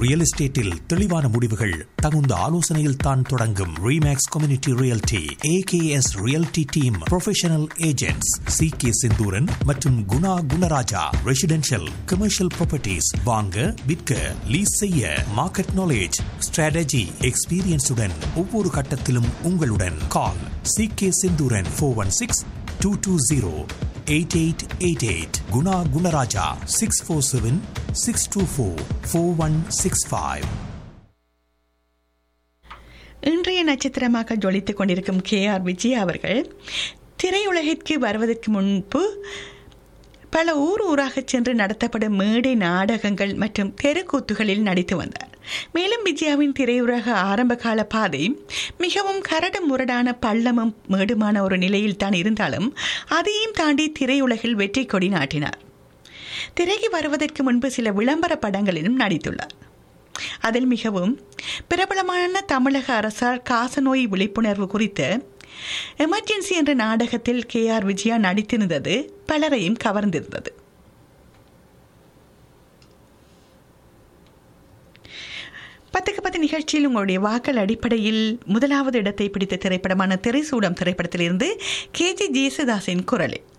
real எஸ்டேட்டில் தெளிவான முடிவுகள் தகுந்த ஆலோசனையில் தான் தொடங்கும் Remax community realty AKS realty team professional agents C K Senthuran மற்றும் Guna Gunaraja residential commercial properties வாங்க விற்க லீஸ் செய்ய மார்க்கெட் நாலேஜ் ஸ்ட்ராட்டஜி எக்ஸ்பீரியன்ஸுடன் ஒவ்வொரு கட்டத்திலும் உங்களுடன் call C K Senthuran four one six two two zero eight eight eight eight Guna Gunaraja six four seven six two four four one six five இன்றைய நட்சத்திரமாக ஜொலித்துக் கொண்டிருக்கும் கே ஆர் விஜய் அவர்கள் திரையுலகிற்கு வருவதற்கு முன்பு பல ஊர் ஊராக சென்று நடத்தப்படும் மேடை நாடகங்கள் மற்றும் தெருக்கூத்துகளில் நடித்து வந்தார் மேலும் விஜயாவின் திரையுலக ஆரம்பகால பாதை மிகவும் கரடு முரடான பள்ளமும் மேடுமான ஒரு நிலையில் தான் இருந்தாலும் அதையும் தாண்டி திரையுலகில் வெற்றி கொடி நாட்டினார் திரைக்கு வருவதற்கு முன்பு சில விளம்பர படங்களிலும் நடித்துள்ளார் அதில் மிகவும் பிரபலமான தமிழக அரசால் காசநோய் விழிப்புணர்வு குறித்த எமர்ஜென்சி என்ற நாடகத்தில் கே ஆர் விஜயா நடித்திருந்தது பலரையும் கவர்ந்திருந்தது பத்துக்கு பத்து நிகழ்ச்சியில் உங்களுடைய வாக்கள் அடிப்படையில் முதலாவது இடத்தை பிடித்த திரைப்படமான திரைசூடம் திரைப்படத்திலிருந்து கே ஜி ஜேசுதாஸின் குரலில்